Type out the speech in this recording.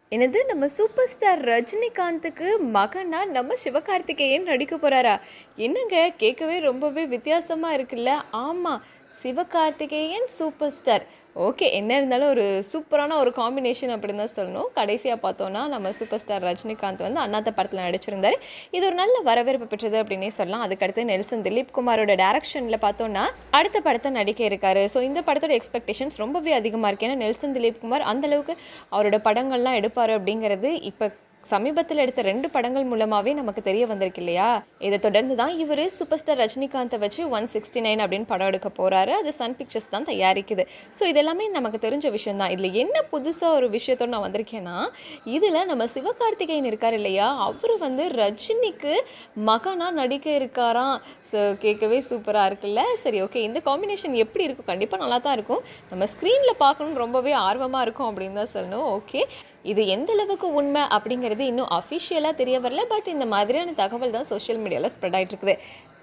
என்னது நம்ம super star ரஜினிகாந்துக்கு மகனா நம்ம சிவகார்த்திகேயன் நடிக்க போறாரா என்னங்க கேட்கவே ரொம்பவே வித்தியாசமா இருக்குல்ல ஆமாம் சிவகார்த்திகேயன் சூப்பர் ஸ்டார் ஓகே என்ன இருந்தாலும் ஒரு சூப்பரான ஒரு காம்பினேஷன் அப்படின்னு தான் சொல்லணும் கடைசியாக பார்த்தோன்னா நம்ம சூப்பர் ஸ்டார் ரஜினிகாந்த் வந்து அண்ணாத்த படத்தில் நடிச்சிருந்தாரு இது ஒரு நல்ல வரவேற்பு பெற்றது அப்படின்னே சொல்லலாம் அதுக்கடுத்து நெல்சன் திலீப் குமாரோட டேரக்ஷனில் பார்த்தோன்னா அடுத்த படத்தை நடிக்க இருக்காரு ஸோ இந்த படத்தோட எக்ஸ்பெக்டேஷன்ஸ் ரொம்பவே அதிகமாக இருக்கு ஏன்னா நெல்சன் திலீப் குமார் அந்த அளவுக்கு அவரோட படங்கள்லாம் எடுப்பார் அப்படிங்கிறது இப்போ சமீபத்தில் எடுத்த ரெண்டு படங்கள் மூலமாகவே நமக்கு தெரிய வந்திருக்கு இல்லையா இதை தொடர்ந்து தான் இவர் சூப்பர் ஸ்டார் ரஜினிகாந்தை வச்சு ஒன் சிக்ஸ்டி நைன் அப்படின்னு படம் எடுக்க போகிறாரு அது சன் பிக்சர்ஸ் தான் தயாரிக்குது ஸோ இதெல்லாமே நமக்கு தெரிஞ்ச விஷயம் தான் இதில் என்ன புதுசாக ஒரு விஷயத்தோட நான் வந்திருக்கேன்னா இதில் நம்ம சிவகார்த்திகேயன் இருக்கார் இல்லையா அவர் வந்து ரஜினிக்கு மகனாக நடிக்க இருக்காராம் ஸோ கேட்கவே சூப்பராக இருக்குல்ல சரி ஓகே இந்த காம்பினேஷன் எப்படி இருக்கும் கண்டிப்பாக நல்லா தான் இருக்கும் நம்ம ஸ்க்ரீனில் பார்க்கணும்னு ரொம்பவே ஆர்வமாக இருக்கும் அப்படின்னு தான் சொல்லணும் ஓகே இது எந்த அளவுக்கு உண்மை அப்படிங்கிறது இன்னும் அஃபிஷியலாக தெரிய வரல பட் இந்த மாதிரியான தகவல் தான் சோஷியல் மீடியாவில் ஸ்ப்ரெட் ஆகிட்டு இருக்குது